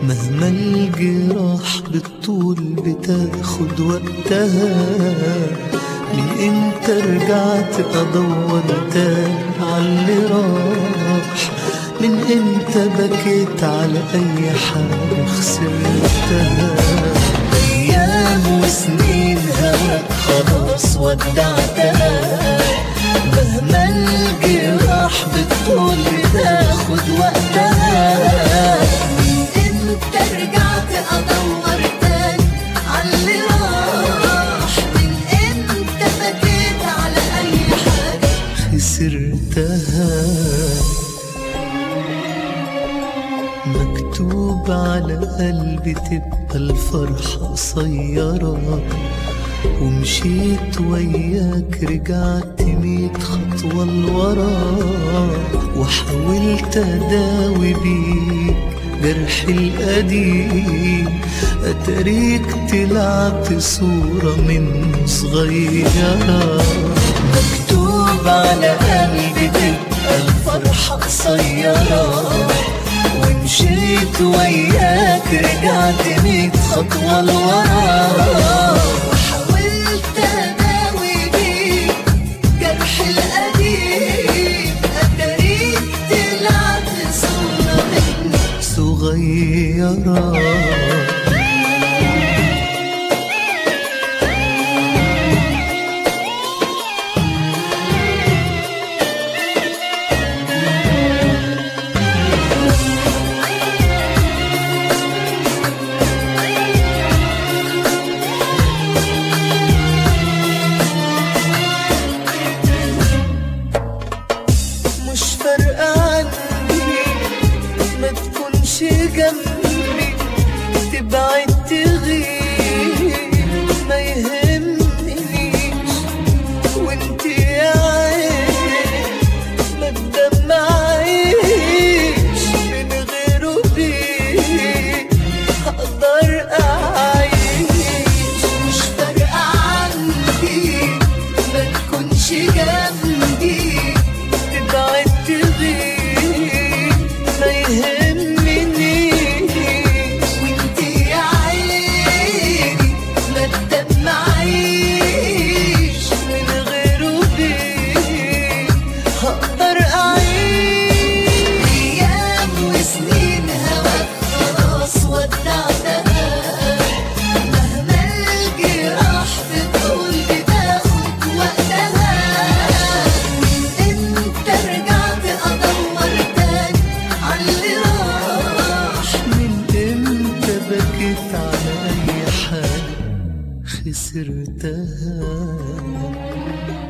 مهما الجراح بالطول بتاخد وقتها من امتى رجعت ادور تاني عاللي راح من امتى بكيت على اي حاجة خسرتها ايام وسنين هواك خلاص ودعتها مهما الجراح بالطول بتاخد وقتها انت رجعت ادور تاني عاللي راح من امتى بكيت على اي حاجه خسرتها مكتوب على قلبي تبقى الفرحة قصيرة ومشيت وياك رجعت ميت خطوة لورا وحاولت أداوي بيك جرحي القديم أتريك تلعب صورة من صغيرة مكتوب على قلبي تبقى الفرحة قصيرة ومشيت وياك رجعت ميت خطوة لورا حاولت اداوي بيك جرح القديم اتاريك تلعب صورة مني صغيرة مش فارقة عني ما تكونش جنبي تبعد تغيب ما يهمنيش وانت يا عيني ما تدمعيش من غيره بيك هقدر اعيش مش فارقة عندي ما تكونش جنبي تبعد تغيب ما يهمنيش وانت يا عيني ما تدمعيش من غيره بيك هقدر أعيش ايام وسنين هواك خلاص ودعتها مهما الجراح بتقول بتاخد وقتها انت رجعت ادور تاني عاللي راح من إمتى بكيت على أي حاجة خسرتها